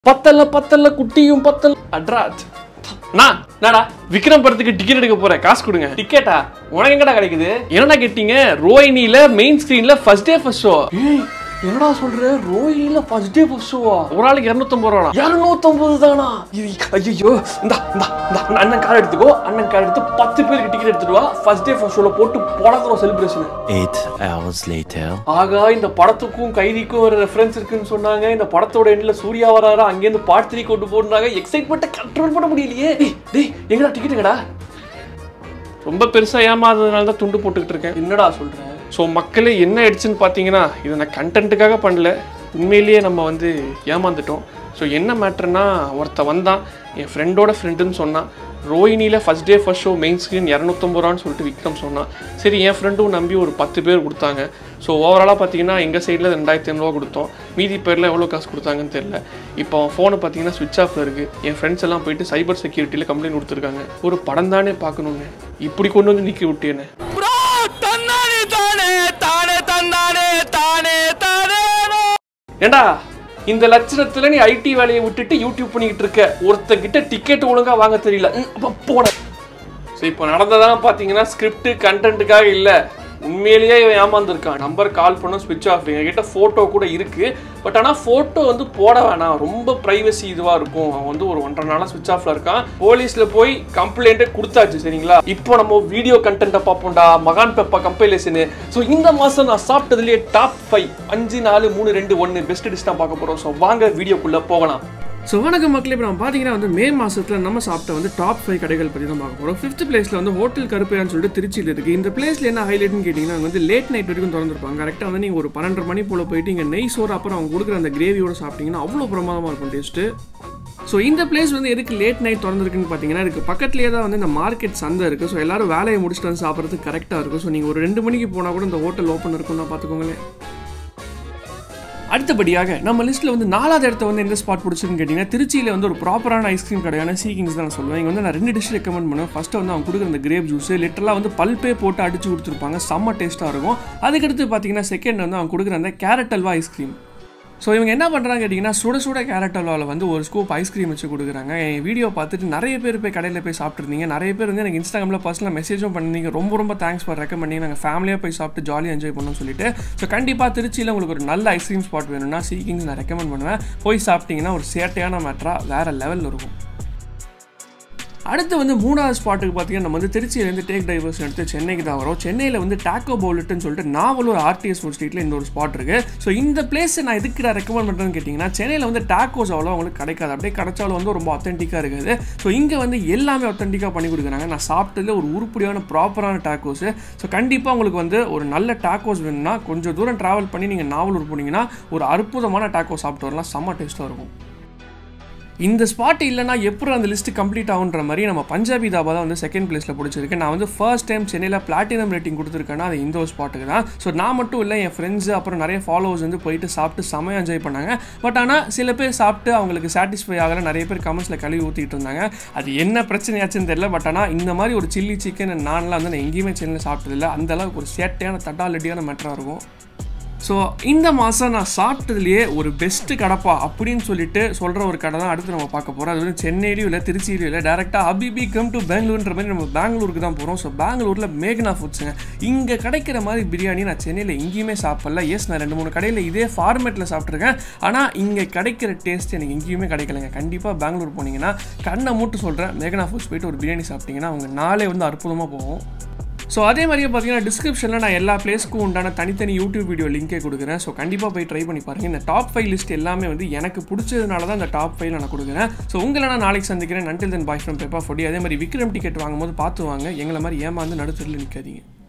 பத்தல்ல பத்தல்ல குட்டியும் பத்தல் அட்ராத் நான் என்னடா விக்ரம் படத்துக்கு டிக்கெட் எடுக்க போறேன் காசு கொடுங்க டிக்கெட்டா உனக்கு எங்கடா கிடைக்குது என்னடா கேட்டீங்க ரோஹினில மெயின் ஸ்கிரீன்ல ஃபர்ஸ்ட் டே ஃபர்ஸ்ட் ஷோ என்னடா சொல்ற ரோஹினில ஃபர்ஸ்ட் டே ஃபர்ஸ்ட் ஷோவா ஒரு ஆளுக்கு இரநூத்தம்பது ரூபா இரநூத்தம்பது தானா ஐயோ இந்த இந்த இந்த அண்ணன் கார் எடுத்துக்கோ அண்ணன் கார் எடுத்து பத்து பேருக்கு டிக்கெட் எடுத்துட்டு வா ஃபர்ஸ்ட் டே ஃபர்ஸ்ட் ஷோல போட்டு பழக்கிறோம் செலிப்ரேஷன் Eight hours later. ஆகா இந்த படத்துக்கும் கைதிக்கும் ஒரு ரெஃபரன்ஸ் இருக்குன்னு சொன்னாங்க இந்த படத்தோட எண்ட்ல சூர்யா வராரா அங்கேருந்து பார்ட் த்ரீ கொண்டு போடுறாங்க எக்ஸைட்மெண்ட்டை கண்ட்ரோல் பண்ண முடியலையே டேய், டேய் எங்கடா டிக்கெட்டுங்கடா ரொம்ப பெருசா ஏமாந்ததுனால தான் துண்டு போட்டுக்கிட்டு இருக்கேன் என்னடா சொல்ற ஸோ மக்களே என்ன ஆயிடுச்சுன்னு பார்த்தீங்கன்னா இதை நான் கண்டென்ட்டுக்காக பண்ணல உண்மையிலேயே நம்ம வந்து ஏமாந்துட்டோம் ஸோ என்ன மேட்ருனா ஒருத்த வந்தான் என் ஃப்ரெண்டோட ஃப்ரெண்டுன்னு சொன்னான் ரோஹினியில் first day first show main screen இரநூத்தம்பது ரூபான்னு சொல்லிட்டு விக்ரம் சொன்னான் சரி என் ஃப்ரெண்டும் நம்பி ஒரு பத்து பேர் கொடுத்தாங்க ஸோ ஓவராலாக பார்த்தீங்கன்னா எங்கள் சைடில் ரெண்டாயிரத்தி ஐநூறுவா கொடுத்தோம் மீதி பேரில் எவ்வளோ காசு கொடுத்தாங்கன்னு தெரியல இப்போ அவன் ஃபோனை பார்த்தீங்கன்னா சுவிட்ச் ஆஃபில் இருக்குது என் ஃப்ரெண்ட்ஸ் எல்லாம் போயிட்டு சைபர் செக்யூரிட்டியில் கம்ப்ளைண்ட் கொடுத்துருக்காங்க ஒரு படம் தானே பார்க்கணுன்னு இப்படி கொண்டு வந்து நிற்க விட்டேன்னு ஏண்டா இந்த லட்சணத்துல நீ ஐடி வேலையை விட்டுட்டு யூடியூப் பண்ணிக்கிட்டு இருக்க ஒருத்தங்கிட்ட டிக்கெட் ஒழுங்கா வாங்க தெரியல ம், அப்ப போன ஸோ இப்போ நடந்ததான் பார்த்தீங்கன்னா ஸ்கிரிப்ட் கண்டென்ட்டுக்காக இல்லை உண்மையிலேயே இவன் ஏமாந்துருக்கான் நம்பர் கால் பண்ண ஸ்விட்ச் ஆஃப் எங்ககிட்ட ஃபோட்டோ கூட இருக்கு பட் ஆனால் ஃபோட்டோ வந்து போட வேணாம் ரொம்ப ப்ரைவசி இதுவாக இருக்கும் அவன் வந்து ஒரு ஒன்றரை நாளாக ஸ்விட்ச் ஆஃப்ல இருக்கான் போலீஸில் போய் கம்ப்ளைண்ட்டே கொடுத்தாச்சு சரிங்களா இப்போ நம்ம வீடியோ கண்டென்ட்டை பார்ப்போம்டா மகான் பெப்பா கம்பைலேஷனு ஸோ இந்த மாதம் நான் சாப்பிட்டதுலேயே டாப் ஃபைவ் அஞ்சு நாலு மூணு ரெண்டு ஒன்று பெஸ்ட் டிஷ் தான் பார்க்க போகிறோம் ஸோ வாங்க வீடியோக்குள்ளே போகலாம் ஸோ வணக்கம் மக்களே இப்போ நம்ம பார்த்தீங்கன்னா வந்து மே மாதத்தில் நம்ம சாப்பிட்ட வந்து டாப் ஃபைவ் கடைகள் பற்றி தான் பார்க்க போகிறோம் ஃபிஃப்த் பிளேஸில் வந்து ஹோட்டல் கருப்பையான்னு சொல்லிட்டு திருச்சியில் இருக்குது இந்த பிளேஸில் என்ன ஹைலைட்னு கேட்டிங்கன்னா அங்க வந்து லேட் நைட் வரைக்கும் திறந்துருப்பாங்க கரெக்டாக வந்து நீங்கள் ஒரு பன்னெண்டரை மணி போல் போயிட்டு இங்கே நெய் சோறு அப்புறம் அவங்க கொடுக்குற அந்த கிரேவியோட சாப்பிட்டீங்கன்னா அவ்வளோ பிரமாதமாக இருக்கும் டேஸ்ட்டு ஸோ இந்த பிளேஸ் வந்து எதுக்கு லேட் நைட் திறந்துருக்குன்னு பார்த்தீங்கன்னா இதுக்கு பக்கத்துலேயே தான் வந்து இந்த மார்க்கெட் சந்தை இருக்குது ஸோ எல்லாரும் வேலையை முடிச்சுட்டு வந்து சாப்பிட்றதுக்கு கரெக்டாக இருக்கும் ஸோ நீங்கள் ஒரு ரெண்டு மணிக்கு போனால் கூட இந்த ஹோட்டல் ஓப்பன் இருக்கும்னா பார்த்துக்கோங்களேன் அடுத்தபடியாக நம்ம லிஸ்ட்டில் வந்து நாலாவது இடத்த வந்து எந்த ஸ்பாட் பிடிச்சிருக்குன்னு கேட்டிங்கன்னா திருச்சியில் வந்து ஒரு ப்ராப்பரான ஐஸ்கிரீம் கடையான சீக்கிங்ஸ் தான் நான் சொல்லுவேன் இங்கே வந்து நான் ரெண்டு டிஷ் ரெக்கமெண்ட் பண்ணுவேன் ஃபஸ்ட்டு வந்து அவங்க கொடுக்குற அந்த கிரேப் ஜூஸ் லிட்டரலாக வந்து பல்பே போட்டு அடிச்சு கொடுத்துருப்பாங்க செம்ம டேஸ்ட்டாக இருக்கும் அதுக்கடுத்து பார்த்தீங்கன்னா செகண்ட் வந்து அவங்க கொடுக்குற அந்த கேரட் அல்வா ஐஸ்கிரீம் ஸோ இவங்க என்ன பண்ணுறாங்க கேட்டிங்கன்னா சுட சுட கேரட் அல்வாவில் வந்து ஒரு ஸ்கூப் ஐஸ்கிரீம் வச்சு கொடுக்குறாங்க என் வீடியோ பார்த்துட்டு நிறைய பேர் போய் கடையில் போய் சாப்பிட்ருந்தீங்க நிறைய பேர் வந்து எனக்கு இன்ஸ்டாகிராமில் பர்சனலாக மெசேஜும் பண்ணிங்க ரொம்ப ரொம்ப தேங்க்ஸ் ஃபார் ரெக்கமெண்ட் பண்ணி நாங்கள் ஃபேமிலியாக போய் சாப்பிட்டு ஜாலியாக என்ஜாய் பண்ணோம்னு சொல்லிட்டு ஸோ கண்டிப்பாக திருச்சியில் உங்களுக்கு ஒரு நல்ல ஐஸ்கிரீம் ஸ்பாட் வேணும்னா சீக்கிங்ஸ் நான் ரெக்கமெண்ட் பண்ணுவேன் போய் சாப்பிட்டீங்கன்னா ஒரு சேட்டையான மேட்ரா வேறு லெவலில் இருக்கும் அடுத்து வந்து மூணாவது ஸ்பாட்டுக்கு பார்த்தீங்கன்னா நம்ம வந்து திருச்சியிலேருந்து டேக் டைவர்ஸ் எடுத்து சென்னைக்கு தான் வரோம் சென்னையில் வந்து டாக்கோ பவுலட்னு சொல்லிட்டு நாவலூர் ஆர்டிஎஸ் ஃபுட் ஸ்ட்ரீட்டில் இந்த ஒரு ஸ்பாட் இருக்கு ஸோ இந்த பிளேஸ் நான் எதுக்கு நான் ரெக்கமெண்ட் பண்ணுறேன்னு கேட்டிங்கன்னா சென்னையில் வந்து டாக்கோஸ் அவ்வளோ உங்களுக்கு கிடைக்காது அப்படியே கிடைச்சாலும் வந்து ரொம்ப அத்தென்டிக்காக இருக்குது ஸோ இங்கே வந்து எல்லாமே அத்தென்டிக்காக பண்ணி கொடுக்குறாங்க நான் சாப்பிட்டதுல ஒரு உருப்படியான ப்ராப்பரான டாக்கோஸ் ஸோ கண்டிப்பாக உங்களுக்கு வந்து ஒரு நல்ல டாக்கோஸ் வேணும்னா கொஞ்சம் தூரம் ட்ராவல் பண்ணி நீங்கள் நாவலூர் போனீங்கன்னா ஒரு அற்புதமான டாக்கோ சாப்பிட்டு வரலாம் செம்ம டேஸ்ட்டாக இருக்கும் இந்த ஸ்பாட் இல்லைனா எப்படி அந்த லிஸ்ட் கம்ப்ளீட் ஆகுன்ற மாதிரி நம்ம பஞ்சாபி தாபா தான் வந்து செகண்ட் பிளேஸில் பிடிச்சிருக்கு நான் வந்து ஃபர்ஸ்ட் டைம் சென்னையில் பிளாட்டினம் ரேட்டிங் கொடுத்துருக்கேன்னா அது இந்த ஒரு ஸ்பாட்டுக்கு தான் ஸோ நான் மட்டும் இல்லை என் ஃப்ரெண்ட்ஸ் அப்புறம் நிறைய ஃபாலோவர்ஸ் வந்து போயிட்டு சாப்பிட்டு செமையாக என்ஜாய் பண்ணாங்க பட் ஆனால் சில பேர் சாப்பிட்டு அவங்களுக்கு சாட்டிஸ்ஃபை ஆகலை நிறைய பேர் கமெண்ட்ஸில் கழுவி ஊற்றிட்டு இருந்தாங்க அது என்ன பிரச்சனையாச்சுன்னு தெரியல பட் ஆனால் இந்த மாதிரி ஒரு சில்லி சிக்கன் நான்லாம் வந்து நான் எங்கேயுமே சென்னையில் சாப்பிட்டதில்ல அந்த அளவுக்கு ஒரு சேட்டையான தட்டாலட்டியான மெட்டராக இருக்கும் ஸோ இந்த மாதம் நான் சாப்பிட்டதுலேயே ஒரு பெஸ்ட்டு கடைப்பா அப்படின்னு சொல்லிட்டு சொல்கிற ஒரு கடை தான் அடுத்து நம்ம பார்க்க போகிறோம் அது வந்து சென்னையிலையும் இல்லை திருச்சியிலையும் இல்லை டேரெக்டாக ஹபிபி கம் டு பெங்களூர்ன்ற மாதிரி நம்ம பெங்களூருக்கு தான் போகிறோம் ஸோ பெங்களூரில் மேக்னா ஃபுட்ஸுங்க இங்கே கிடைக்கிற மாதிரி பிரியாணி நான் சென்னையில் எங்கேயுமே சாப்பிடல எஸ் நான் ரெண்டு மூணு கடையில் இதே ஃபார்மேட்டில் சாப்பிட்ருக்கேன் ஆனால் இங்கே கிடைக்கிற டேஸ்ட் எனக்கு எங்கேயுமே கிடைக்கலங்க கண்டிப்பாக பெங்களூர் போனீங்கன்னா கண்ணை மூட்டு சொல்கிறேன் மேக்னா ஃபுட்ஸ் போயிட்டு ஒரு பிரியாணி சாப்பிட்டீங்கன்னா அவங்க நாளே வந்து அற்புதமாக போகும் ஸோ அதே மாதிரியே பார்த்தீங்கன்னா டிஸ்கிரிப்ஷனில் நான் எல்லா பிளேஸ்க்கும் உண்டான தனித்தனி யூடியூப் வீடியோ லிங்கே கொடுக்குறேன் ஸோ கண்டிப்பாக போய் ட்ரை பண்ணி பாருங்கள் இந்த டாப் ஃபைவ் லிஸ்ட் எல்லாமே வந்து எனக்கு பிடிச்சதுனால தான் இந்த டாப் ஃபைவ் நான் கொடுக்குறேன் ஸோ உங்களை நான் நாளைக்கு சந்திக்கிறேன் நண்டில் தென் பாய் ஃப்ரம் பேப்பா ஃபொடி அதே மாதிரி விக்ரம் டிக்கெட் வாங்கும்போது பார்த்து வாங்க எங்களை மாதிரி ஏமாந்து நடுத்தரில் நிற்காதீங்க